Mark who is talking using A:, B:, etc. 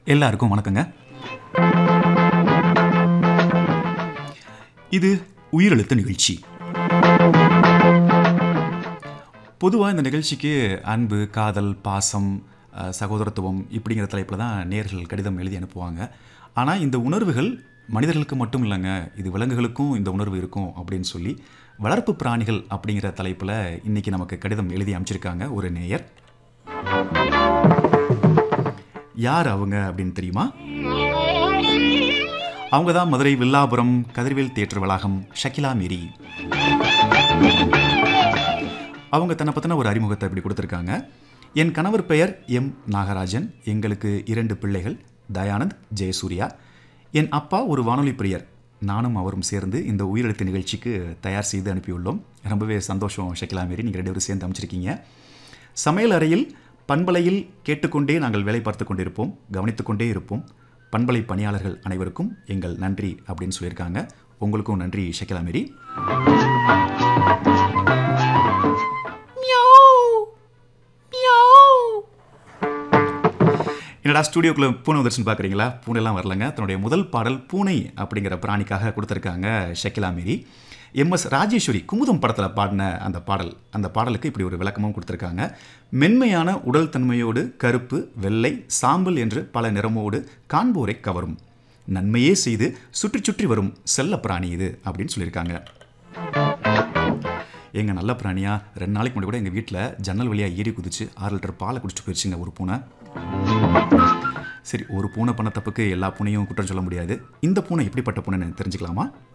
A: எல்லாருக்கும் வணக்கங்க இது உயிரெழுத்து நிகழ்ச்சி பொதுவாக இந்த நிகழ்ச்சிக்கு அன்பு காதல் பாசம் அஹ், சகோதரத்துவம் இப்படிங்கிற தலைப்பில் தான் நேர்கள் கடிதம் எழுதி அனுப்புவாங்க ஆனால் இந்த உணர்வுகள் மனிதர்களுக்கு மட்டும் இல்லைங்க இது விலங்குகளுக்கும் இந்த உணர்வு இருக்கும் அப்படின்னு சொல்லி வளர்ப்பு பிராணிகள் அப்படிங்கிற தலைப்பில் இன்னைக்கு நமக்கு கடிதம் எழுதி அமைச்சிருக்காங்க ஒரு நேயர் யார் அவங்க அப்படின்னு தெரியுமா அவங்க தான் மதுரை வில்லாபுரம் கதிர்வேல் தியேட்டர் வளாகம் ஷக்கிலா மேரி அவங்க தன்னை பற்றின ஒரு அறிமுகத்தை இப்படி கொடுத்துருக்காங்க என் கணவர் பெயர் எம் நாகராஜன் எங்களுக்கு இரண்டு பிள்ளைகள் தயானந்த் ஜெயசூர்யா என் அப்பா ஒரு வானொலி பிரியர் நானும் அவரும் சேர்ந்து இந்த உயிரெழுத்து நிகழ்ச்சிக்கு தயார் செய்து அனுப்பியுள்ளோம் ரொம்பவே சந்தோஷம் ஷக்கிலா மேரி நீங்கள் ரெண்டு பேரும் சேர்ந்து அமைச்சிருக்கீங்க சமையல் அறையில் பண்பலையில் கேட்டுக்கொண்டே நாங்கள் வேலை பார்த்து கொண்டிருப்போம் கவனித்துக் கொண்டே இருப்போம் பண்பலை பணியாளர்கள் அனைவருக்கும் எங்கள் நன்றி அப்படின்னு சொல்லியிருக்காங்க உங்களுக்கும் நன்றி ஷக்கிலா மேரி என்னடா ஸ்டூடியோக்குள்ள பூனை தரிசனம் பார்க்குறீங்களா பூனைலாம் வரலங்க தன்னுடைய முதல் பாடல் பூனை அப்படிங்கிற பிராணிக்காக கொடுத்துருக்காங்க ஷக்கிலா மேரி எம்எஸ் ராஜேஸ்வரி குமுதம் படத்தில் பாடின அந்த பாடல் அந்த பாடலுக்கு இப்படி ஒரு விளக்கமும் கொடுத்துருக்காங்க மென்மையான உடல் தன்மையோடு கருப்பு வெள்ளை சாம்பல் என்று பல நிறமோடு காண்போரை கவரும் நன்மையே செய்து சுற்றி சுற்றி வரும் செல்ல பிராணி இது அப்படின்னு சொல்லியிருக்காங்க எங்க நல்ல பிராணியா ரெண்டு நாளைக்கு முன்னாடி கூட எங்கள் வீட்டில் ஜன்னல் வழியாக ஏறி குதிச்சு ஆறு லிட்டர் பாலை குடிச்சிட்டு போயிடுச்சுங்க ஒரு பூனை சரி ஒரு பூனை பண்ண தப்புக்கு எல்லா பூனையும் குற்றம் சொல்ல முடியாது இந்த பூனை எப்படிப்பட்ட பூனைன்னு தெரிஞ்சுக்கலாமா